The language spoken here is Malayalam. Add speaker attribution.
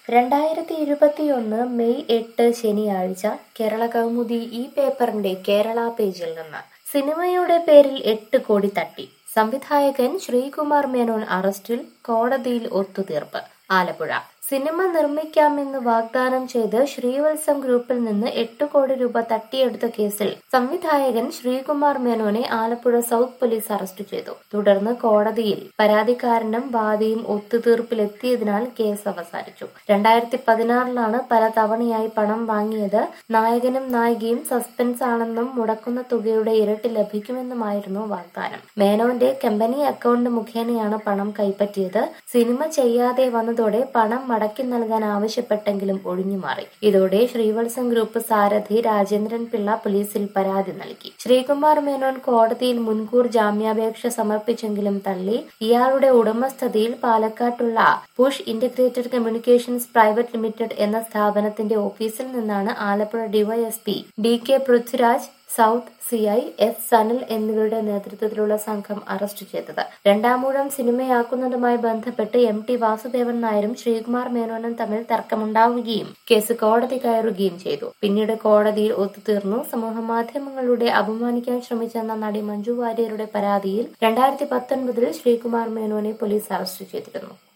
Speaker 1: രണ്ടായിരത്തി ഇരുപത്തിയൊന്ന് മെയ് എട്ട് ശനിയാഴ്ച കേരള കൗമുദി ഈ പേപ്പറിന്റെ കേരള പേജിൽ നിന്ന് സിനിമയുടെ പേരിൽ എട്ട് കോടി തട്ടി സംവിധായകൻ ശ്രീകുമാർ മേനോൻ അറസ്റ്റിൽ കോടതിയിൽ ഒത്തുതീർപ്പ് ആലപ്പുഴ സിനിമ നിർമ്മിക്കാമെന്ന് വാഗ്ദാനം ചെയ്ത് ശ്രീവത്സം ഗ്രൂപ്പിൽ നിന്ന് എട്ട് കോടി രൂപ തട്ടിയെടുത്ത കേസിൽ സംവിധായകൻ ശ്രീകുമാർ മേനോനെ ആലപ്പുഴ സൗത്ത് പോലീസ് അറസ്റ്റ് ചെയ്തു തുടർന്ന് കോടതിയിൽ പരാതിക്കാരനും വാദിയും ഒത്തുതീർപ്പിലെത്തിയതിനാൽ കേസ് അവസാനിച്ചു രണ്ടായിരത്തി പതിനാറിലാണ് പല തവണയായി പണം വാങ്ങിയത് നായകനും നായികയും സസ്പെൻസ് ആണെന്നും മുടക്കുന്ന തുകയുടെ ഇരട്ടി ലഭിക്കുമെന്നുമായിരുന്നു വാഗ്ദാനം മേനോന്റെ കമ്പനി അക്കൗണ്ട് മുഖേനയാണ് പണം കൈപ്പറ്റിയത് സിനിമ ചെയ്യാതെ വന്നതോടെ പണം മടക്കി നൽകാൻ ആവശ്യപ്പെട്ടെങ്കിലും ഒഴിഞ്ഞുമാറി ഇതോടെ ശ്രീവത്സം ഗ്രൂപ്പ് സാരഥി രാജേന്ദ്രൻ പിള്ള പോലീസിൽ പരാതി നൽകി ശ്രീകുമാർ മേനോൻ കോടതിയിൽ മുൻകൂർ ജാമ്യാപേക്ഷ സമർപ്പിച്ചെങ്കിലും തള്ളി ഇയാളുടെ ഉടമസ്ഥതയിൽ പാലക്കാട്ടുള്ള push integrated communications private limited എന്ന സ്ഥാപനത്തിന്റെ ഓഫീസിൽ നിന്നാണ് Alappuzha DYSP D K Prithviraj south CI S Sanal എന്നിവരുടെ നേതൃത്വത്തിലുള്ള സംഘം അറസ്റ്റ് ചെയ്തത് രണ്ടാമൂഴം സിനിമയാക്കുന്നതുമായി ബന്ധപ്പെട്ട് എം ടി വാസുദേവൻ നായരും ശ്രീകുമാർ മേനോനും തമ്മിൽ തർക്കമുണ്ടാവുകയും കേസ് കോടതി കയറുകയും ചെയ്തു പിന്നീട് കോടതിയിൽ ഒത്തുതീർന്നു സമൂഹമാധ്യമങ്ങളുടെ അപമാനിക്കാൻ ശ്രമിച്ചെന്ന നടി മഞ്ജു വാര്യരുടെ പരാതിയിൽ രണ്ടായിരത്തി പത്തൊൻപതിൽ ശ്രീകുമാർ മേനോനെ പോലീസ് അറസ്റ്റ് ചെയ്തിരുന്നു